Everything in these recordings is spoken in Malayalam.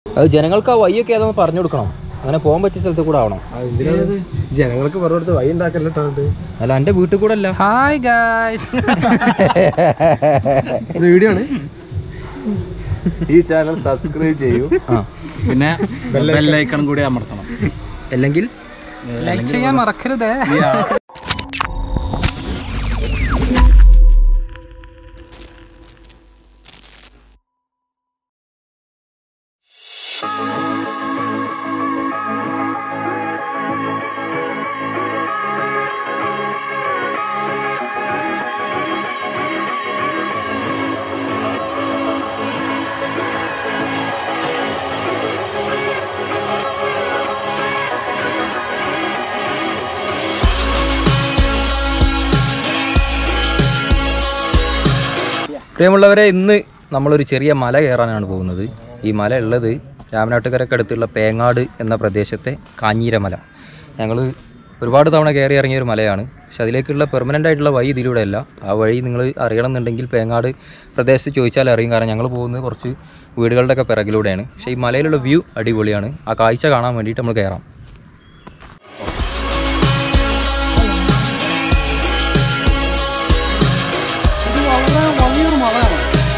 അത് ജനങ്ങൾക്ക് ആ വഴിയൊക്കെ ഏതാന്ന് പറഞ്ഞു കൊടുക്കണം അങ്ങനെ പോകാൻ പറ്റിയ സ്ഥലത്ത് കൂടെ ആവണം എന്തിനാണ് ജനങ്ങൾക്ക് പറഞ്ഞെടുത്ത് വഴി ഉണ്ടാക്കല്ലോ അല്ല എൻ്റെ വീട്ടിൽ കൂടെ അല്ല ഹായ് ഗായ്സ് ഇത് വീഡിയോ ആണ് ഈ ചാനൽ സബ്സ്ക്രൈബ് ചെയ്യൂ ആ പിന്നെ ബെല്ലൈക്കൺ കൂടി അമർത്തണം അല്ലെങ്കിൽ ലൈക്ക് ചെയ്യാൻ മറക്കരുത് പ്രിയമുള്ളവരെ ഇന്ന് നമ്മളൊരു ചെറിയ മല കയറാനാണ് പോകുന്നത് ഈ മല ഉള്ളത് രാമനാട്ടുകരക്ക് അടുത്തുള്ള പേങ്ങാട് എന്ന പ്രദേശത്തെ കാഞ്ഞീരമല ഞങ്ങൾ ഒരുപാട് തവണ കയറി ഇറങ്ങിയ ഒരു മലയാണ് പക്ഷെ അതിലേക്കുള്ള പെർമനൻ്റ് ആയിട്ടുള്ള വഴി ഇതിലൂടെ അല്ല ആ വഴി നിങ്ങൾ അറിയണമെന്നുണ്ടെങ്കിൽ പേങ്ങാട് പ്രദേശത്ത് ചോദിച്ചാൽ അറിയും കാരണം ഞങ്ങൾ പോകുന്നത് കുറച്ച് വീടുകളുടെ ഒക്കെ പിറകിലൂടെയാണ് പക്ഷേ ഈ മലയിലുള്ള വ്യൂ അടിപൊളിയാണ് ആ കാഴ്ച കാണാൻ വേണ്ടിയിട്ട് നമ്മൾ കയറാം ഇത് വളരെ വലിയൊരു മലയാണ്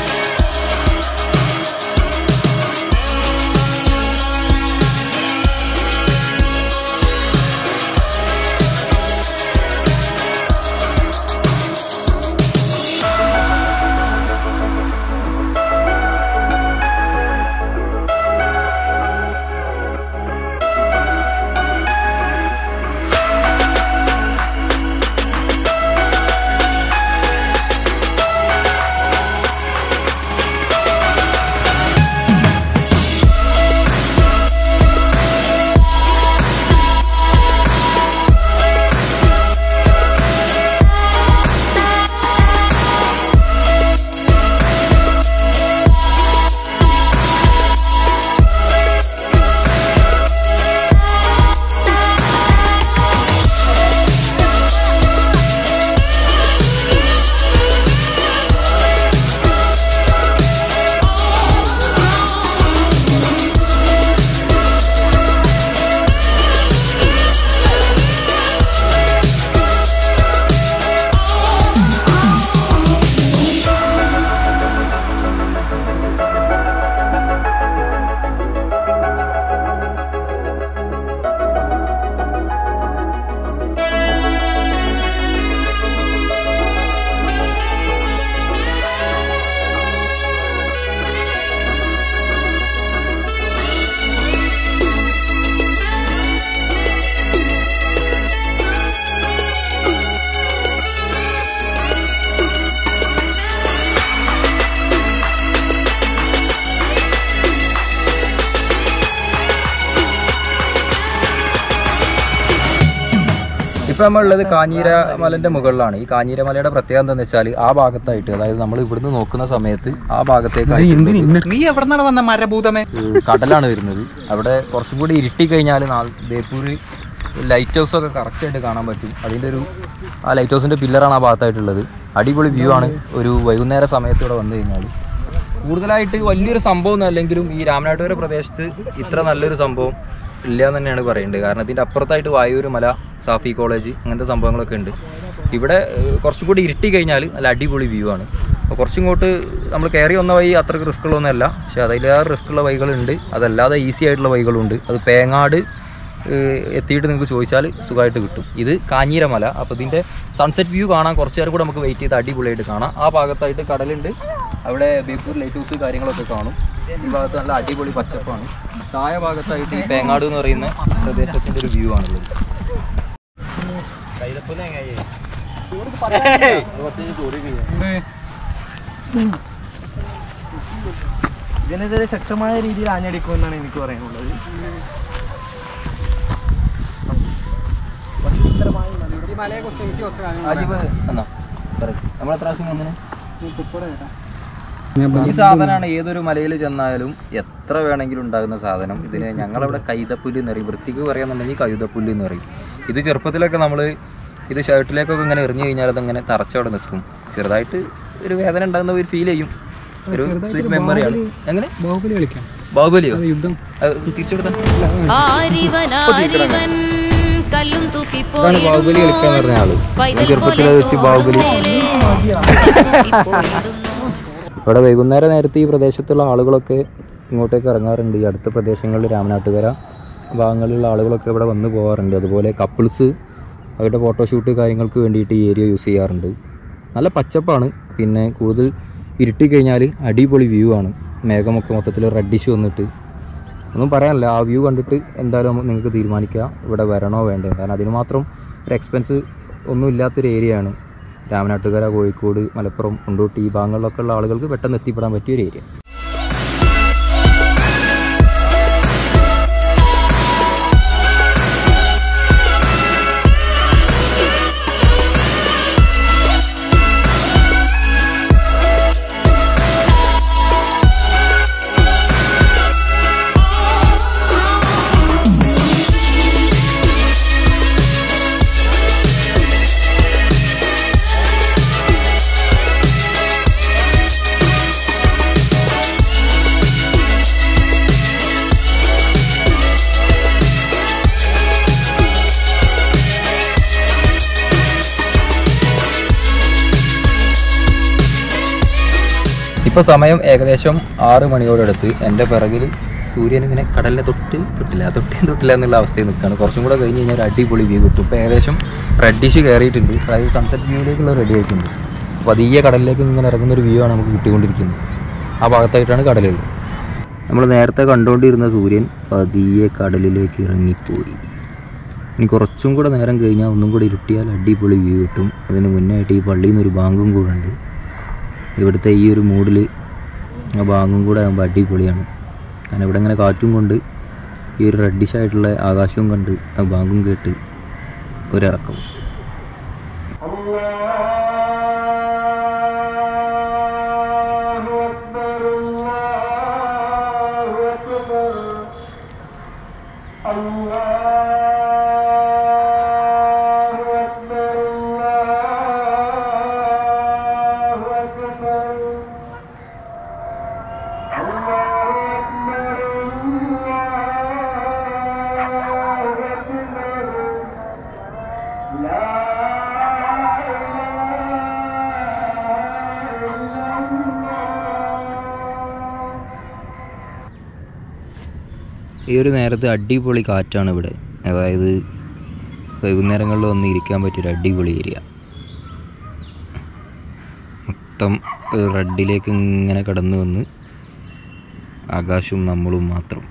ഇപ്പം നമ്മളുള്ളത് കാഞ്ഞീര മലന്റെ മുകളിലാണ് ഈ കാഞ്ഞീര മലയുടെ പ്രത്യേകത എന്താണെന്ന് വെച്ചാൽ ആ ഭാഗത്തായിട്ട് അതായത് നമ്മൾ ഇവിടുന്ന് നോക്കുന്ന സമയത്ത് ആ ഭാഗത്തേക്ക് നീ എവിടെ നിന്നാണ് വന്ന മരഭൂതമേ കടലാണ് വരുന്നത് അവിടെ കുറച്ചും കൂടി ഇരുട്ടി കഴിഞ്ഞാൽ ബേപ്പൂര് ലൈറ്റ് ഹൗസ് ഒക്കെ കറക്റ്റ് ആയിട്ട് കാണാൻ പറ്റും അതിൻ്റെ ഒരു ആ ലൈറ്റ് ഹൗസിൻ്റെ പില്ലറാണ് ആ ഭാഗത്തായിട്ടുള്ളത് അടിപൊളി വ്യൂ ആണ് ഒരു വൈകുന്നേര സമയത്ത് ഇവിടെ വന്നു കഴിഞ്ഞാൽ കൂടുതലായിട്ട് വലിയൊരു സംഭവം ഒന്നും അല്ലെങ്കിലും ഈ രാമനാട്ടുകര പ്രദേശത്ത് ഇത്ര നല്ലൊരു സംഭവം ഇല്ല എന്ന് തന്നെയാണ് പറയേണ്ടത് കാരണം ഇതിൻ്റെ അപ്പുറത്തായിട്ട് വായൂർ മല സാഫി കോളേജ് അങ്ങനത്തെ സംഭവങ്ങളൊക്കെ ഉണ്ട് ഇവിടെ ഏഹ്, കുറച്ചും കൂടി ഇരുട്ടി കഴിഞ്ഞാൽ നല്ല അടിപൊളി വ്യൂ ആണ് അപ്പോൾ കുറച്ചിങ്ങോട്ട് നമ്മൾ കയറി വന്ന വഴി അത്രയ്ക്ക് റിസ്ക് ഉള്ളതൊന്നുമല്ല പക്ഷേ അതിലേറെ റിസ്ക് ഉള്ള വഴികളുണ്ട് അതല്ലാതെ ഈസി ആയിട്ടുള്ള വഴികളുണ്ട് അത് പേങ്ങാട് ഏഹ്, എത്തിയിട്ട് നിങ്ങൾക്ക് ചോദിച്ചാൽ സുഖമായിട്ട് കിട്ടും ഇത് കാഞ്ഞീരമല അപ്പോൾ ഇതിൻ്റെ സൺസെറ്റ് വ്യൂ കാണാൻ കുറച്ച് നേരം കൂടെ നമുക്ക് വെയിറ്റ് ചെയ്ത് അടിപൊളിയായിട്ട് കാണാം ആ ഭാഗത്തായിട്ട് കടലുണ്ട് അവിടെ ബേപ്പൂർ ലൈറ്റ് ഹൗസ് കാര്യങ്ങളൊക്കെ കാണും ഈ ഭാഗത്ത് നല്ല അടിപൊളി പച്ചപ്പാണ് താഴെ ഭാഗത്തായിട്ട് ഈ പേങ്ങാട് എന്ന് പറയുന്ന പ്രദേശത്തിൻ്റെ ഒരു വ്യൂ ആണുള്ളത് ഇതിനെതിരെ ശക്തമായ രീതിയിൽ ആഞ്ഞടിക്കുമെന്നാണ് എനിക്ക് പറയാനുള്ളത് ഈ മലയെ കുറിച്ച് എനിക്ക് കുറച്ച് കാര്യങ്ങൾ ആജിബ് എന്നാ പറയ് നമ്മൾ എത്ര പ്രാവശ്യം വന്നേ ഈ സാധനമാണ് ഏതൊരു മലയിൽ ചെന്നാലും എത്ര വേണമെങ്കിലും ഉണ്ടാകുന്ന സാധനം ഇതിന് ഞങ്ങളവിടെ കൈതപ്പുല്ല് എന്ന് പറയും വൃത്തിക്ക് പറയാന്നുണ്ടെങ്കിൽ കൈതപ്പുല്ല് എന്ന് പറയും ഇത് ചെറുപ്പത്തിലൊക്കെ നമ്മൾ ഇത് ഷർട്ടിലേക്കൊക്കെ ഇങ്ങനെ എറിഞ്ഞു കഴിഞ്ഞാൽ അതങ്ങനെ തറച്ചവിടെ നിൽക്കും ചെറുതായിട്ട് ഒരു വേദന ഉണ്ടാകുന്ന ഒരു ഫീൽ ചെയ്യും ഒരു സ്വീറ്റ് മെമ്മറിയാണ് എങ്ങനെ ബാഹുബലി കളിക്കാം ബാഹുബലിയോ യുദ്ധം തിരിച്ചെടുത്താ ആരിവനാരിവൻ കല്ലും തൂക്കി ഇതാണ് ബാഹുബലി കളിക്കാന്ന് പറഞ്ഞ ആള് ഞാൻ ചെറുപ്പത്തിൽ വെച്ച് ബാഹുബലി ഇവിടെ വൈകുന്നേരം നേരത്തെ ഈ പ്രദേശത്തുള്ള ആളുകളൊക്കെ ഇങ്ങോട്ടേക്ക് ഇറങ്ങാറുണ്ട് ഈ അടുത്ത പ്രദേശങ്ങളിൽ രാമനാട്ടുകര ഭാഗങ്ങളിലുള്ള ആളുകളൊക്കെ ഇവിടെ വന്ന് പോകാറുണ്ട് അതുപോലെ കപ്പിൾസ് അവരുടെ ഫോട്ടോഷൂട്ട് കാര്യങ്ങൾക്ക് വേണ്ടിയിട്ട് ഈ ഏരിയ യൂസ് ചെയ്യാറുണ്ട് നല്ല പച്ചപ്പാണ് പിന്നെ കൂടുതൽ ഇരുട്ടി കഴിഞ്ഞാൽ അടിപൊളി വ്യൂ ആണ് മേഘമൊക്കെ മൊത്തത്തിൽ റെഡിഷ് വന്നിട്ട് ഒന്നും പറയാനില്ല ആ വ്യൂ കണ്ടിട്ട് എന്തായാലും നിങ്ങൾക്ക് തീരുമാനിക്കാം ഇവിടെ വരണോ വേണ്ടോ കാരണം അതിന് മാത്രം ഒരു എക്സ്പെൻസ് ഒന്നും ഇല്ലാത്തൊരു ഏരിയ ആണ് രാമനാട്ടുകര കോഴിക്കോട് മലപ്പുറം കൊണ്ടോട്ടി ഈ ഭാഗങ്ങളിലൊക്കെ ഉള്ള ആളുകൾക്ക് പെട്ടെന്ന് എത്തിപ്പെടാൻ പറ്റിയ ഒരു ഏരിയ ഇപ്പോൾ സമയം ഏകദേശം ആറ് മണിയോടടുത്ത് എൻ്റെ പിറകിൽ സൂര്യൻ ഇങ്ങനെ കടലിനെ തൊട്ട് തൊട്ടില്ല തൊട്ടിയും തൊട്ടില്ല എന്നുള്ള അവസ്ഥയിൽ നിൽക്കുകയാണ് കുറച്ചും കൂടെ കഴിഞ്ഞ് കഴിഞ്ഞാൽ ഒരു അടിപൊളി വ്യൂ കിട്ടും ഇപ്പോൾ ഏകദേശം റെഡിഷ് കയറിയിട്ടുണ്ട് അതായത് സൺസെറ്റ് വ്യൂയിലേക്കുള്ള റെഡി ആയിട്ടുണ്ട് അപ്പോൾ അതീയ കടലിലേക്ക് ഇങ്ങനെ ഇറങ്ങുന്ന ഒരു വ്യൂ ആണ് നമുക്ക് കിട്ടിക്കൊണ്ടിരിക്കുന്നത് ആ ഭാഗത്തായിട്ടാണ് കടലുള്ളത് നമ്മൾ നേരത്തെ കണ്ടുകൊണ്ടിരുന്ന സൂര്യൻ പതിയെ കടലിലേക്ക് ഇറങ്ങിപ്പോയി ഇനി കുറച്ചും കൂടെ നേരം കഴിഞ്ഞാൽ ഒന്നും കൂടി ഇരുട്ടിയാൽ അടിപൊളി വ്യൂ കിട്ടും അതിന് മുന്നായിട്ട് ഈ പള്ളിയിൽ നിന്ന് ഒരു ബാങ്കും കൂടെ ഉണ്ട് ഇവിടുത്തെ ഈ ഒരു മൂഡിൽ ആ ബാങ്കും കൂടെ ആകുമ്പോൾ അടിപൊളിയാണ് കാരണം ഇവിടെ ഇങ്ങനെ കാറ്റും കൊണ്ട് ഈ ഒരു റെഡിഷ് ആയിട്ടുള്ള ആകാശവും കണ്ട് ആ ബാങ്കും കേട്ട് ഒരിറക്കം ഈ ഒരു നേരത്ത് അടിപൊളി കാറ്റാണ് ഇവിടെ അതായത് വൈകുന്നേരങ്ങളിൽ വന്ന് ഇരിക്കാൻ പറ്റിയൊരു അടിപൊളി ഏരിയ മൊത്തം ഒരു റെഡിലേക്ക് ഇങ്ങനെ കടന്നു വന്ന് ആകാശവും നമ്മളും മാത്രം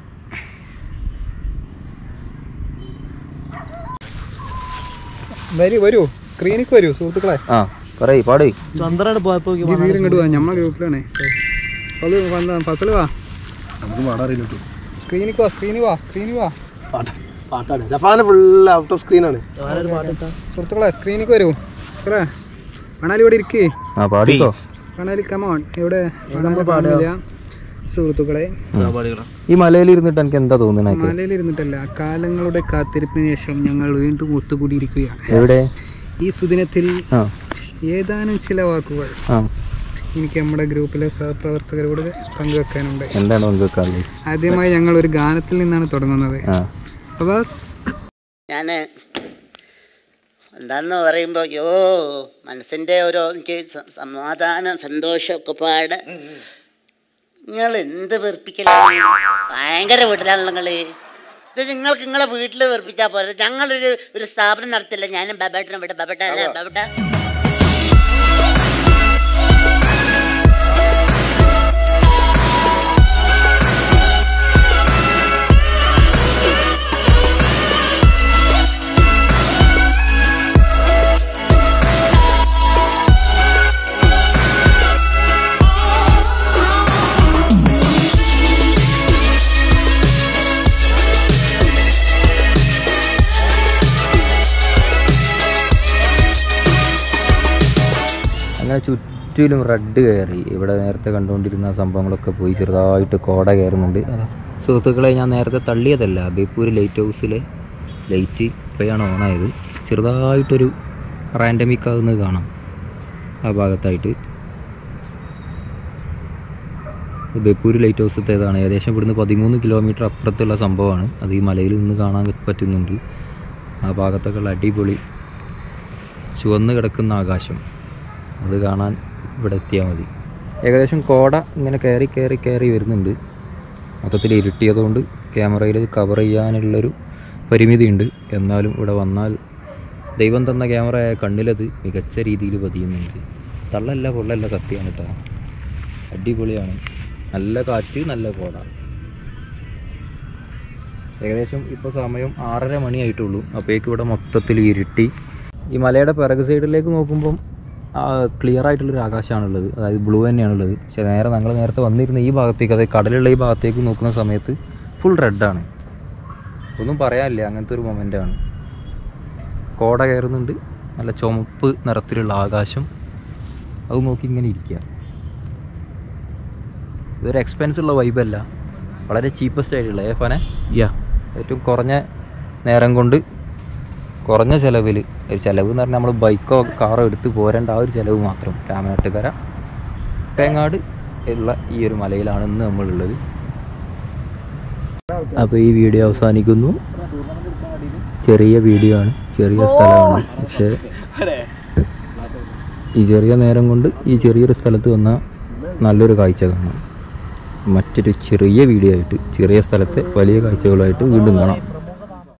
വരൂ വരൂ സ്ക്രീനിക്ക് വരൂ സുഹൃത്തുക്കളെ ആ പറയ് പാട് ചന്ദ്രൻ പോയപ്പോ ഈ തീരെ ഇങ്ങോട്ട് വാ നമ്മളെ ഗ്രൂപ്പിലാണ് അത് വന്ന ഫസൽ വാ നമുക്ക് പാടാറില്ല സ്ക്രീനിക്ക് വാ സ്ക്രീനിൽ വാ സ്ക്രീനിൽ വാ പാട്ട് പാട്ടാണ് ജപ്പാന് ഫുൾ ഔട്ട് ഓഫ് സ്ക്രീൻ ആണ് സുഹൃത്തുക്കളെ സ്ക്രീനിക്ക് വരൂ സാറേ മണാലി ഇവിടെ ഇരിക്കേ ആ പാടിക്കോ മണാലി കമോൺ ഇവിടെ നമ്മൾ പാടില്ല സുഹൃത്തുക്കളെ ഈ മലയിൽ ഇരുന്നിട്ട് എനിക്ക് എന്താ തോന്നുന്നത് മലയിൽ ഇരുന്നിട്ടല്ല കാലങ്ങളുടെ കാത്തിരിപ്പിന് ശേഷം ഞങ്ങൾ വീണ്ടും ഒത്തുകൂടിയിരിക്കുകയാണ് എവിടെ ഈ സുദിനത്തിൽ ആ ഏതാനും ചില വാക്കുകൾ ആ എനിക്ക് നമ്മുടെ ഗ്രൂപ്പിലെ സഹപ്രവർത്തകരോട് പങ്കുവെക്കാനുണ്ട് എന്താണ് പങ്കുവെക്കാറുള്ളത് ആദ്യമായി ഞങ്ങൾ ഒരു ഗാനത്തിൽ നിന്നാണ് തുടങ്ങുന്നത് ആ അബ്ബാസ് ഞാൻ എന്താന്ന് പറയുമ്പോൾ യോ മനസ്സിൻ്റെ ഓരോ എനിക്ക് സ- സമാധാനം സന്തോഷമൊക്കെ പാട് നിങ്ങൾ എന്ത് വെറുപ്പിക്കലാണ് ഭയങ്കര വീട്ടിലാണല്ലോ നിങ്ങൾ ഇത് നിങ്ങൾക്ക് നിങ്ങളെ വീട്ടിൽ വെറുപ്പിച്ചാൽ പോരെ ഞങ്ങളൊരു ഒരു സ്ഥാപനം നടത്തില്ല ഞാനും ബബേട്ടനും ഇവിടെ ബബേട്ട അല്ലേ ബബേട്ട അങ്ങനെ ചുറ്റിലും റെഡ് കയറി ഇവിടെ നേരത്തെ കണ്ടുകൊണ്ടിരുന്ന സംഭവങ്ങളൊക്കെ പോയി ചെറുതായിട്ട് കോട കയറുന്നുണ്ട് സുഹൃത്തുക്കളെ ഞാൻ നേരത്തെ തള്ളിയതല്ല ബേപ്പൂർ ലൈറ്റ് ഹൗസിലെ ലൈറ്റ് ഇപ്പോഴാണ് ഓണായത് ചെറുതായിട്ടൊരു റാൻഡമിക് ആകുന്നത് കാണാം ആ ഭാഗത്തായിട്ട് ബേപ്പൂർ ലൈറ്റ് ഹൗസത്തേതാണ് ഏകദേശം ഇവിടുന്ന് പതിമൂന്ന് കിലോമീറ്റർ അപ്പുറത്തുള്ള സംഭവമാണ് അത് ഈ മലയിൽ നിന്ന് കാണാൻ പറ്റുന്നുണ്ട് ആ ഭാഗത്തൊക്കെ ഉള്ള അടിപൊളി ചുവന്ന് കിടക്കുന്ന ആകാശം അത് കാണാൻ ഇവിടെ എത്തിയാൽ മതി ഏകദേശം കോട ഇങ്ങനെ കയറി കയറി കയറി വരുന്നുണ്ട് മൊത്തത്തിൽ ഇരുട്ടിയതുകൊണ്ട് ക്യാമറയിൽ കവർ ചെയ്യാനുള്ളൊരു പരിമിതിയുണ്ട് എന്നാലും ഇവിടെ വന്നാൽ ദൈവം തന്ന ക്യാമറ ആയ കണ്ണിലത് മികച്ച രീതിയിൽ പതിയുന്നുണ്ട് തള്ളല്ല പൊള്ളല്ല കത്തിയാണ് കേട്ടോ അടിപൊളിയാണ് നല്ല കാറ്റ് നല്ല കോട ഏകദേശം ഇപ്പോൾ സമയം ആറര മണിയായിട്ടുള്ളൂ അപ്പോഴേക്ക് ഇവിടെ മൊത്തത്തിൽ ഇരുട്ടി ഈ മലയുടെ പിറക് സൈഡിലേക്ക് നോക്കുമ്പം ക്ലിയർ ആയിട്ടുള്ളൊരു ആകാശമാണുള്ളത് അതായത് ബ്ലൂ തന്നെയാണുള്ളത് പക്ഷേ നേരെ ഞങ്ങൾ നേരത്തെ വന്നിരുന്ന ഈ ഭാഗത്തേക്ക് അതായത് കടലുള്ള ഈ ഭാഗത്തേക്ക് നോക്കുന്ന സമയത്ത് ഫുൾ റെഡാണ് ഒന്നും പറയാനില്ല അങ്ങനത്തെ ഒരു മൊമെൻ്റാണ് കോട കയറുന്നുണ്ട് നല്ല ചുമപ്പ് നിറത്തിലുള്ള ആകാശം അത് നോക്കി ഇങ്ങനെ ഇരിക്കുക ഇതൊരു എക്സ്പെൻസ് ഉള്ള വൈബല്ല വളരെ ചീപ്പസ്റ്റ് ആയിട്ടുള്ള ഏ ഫനെ യാ ഏറ്റവും കുറഞ്ഞ നേരം കൊണ്ട് കുറഞ്ഞ ചിലവിൽ ഒരു ചിലവ് എന്ന് പറഞ്ഞാൽ നമ്മൾ ബൈക്കോ കാറോ എടുത്ത് പോരേണ്ട ആ ഒരു ചിലവ് മാത്രം രാമനാട്ടുകര പേങ്ങാട് ഉള്ള ഈ ഒരു മലയിലാണ് ഇന്ന് നമ്മളുള്ളത് അപ്പോൾ ഈ വീഡിയോ അവസാനിക്കുന്നു ചെറിയ വീഡിയോ ആണ് ചെറിയ സ്ഥലമാണ് പക്ഷേ ഈ ചെറിയ നേരം കൊണ്ട് ഈ ചെറിയൊരു സ്ഥലത്ത് വന്നാൽ നല്ലൊരു കാഴ്ച കാണാം മറ്റൊരു ചെറിയ വീഡിയോ ആയിട്ട് ചെറിയ സ്ഥലത്തെ വലിയ കാഴ്ചകളായിട്ട് വീണ്ടും കാണാം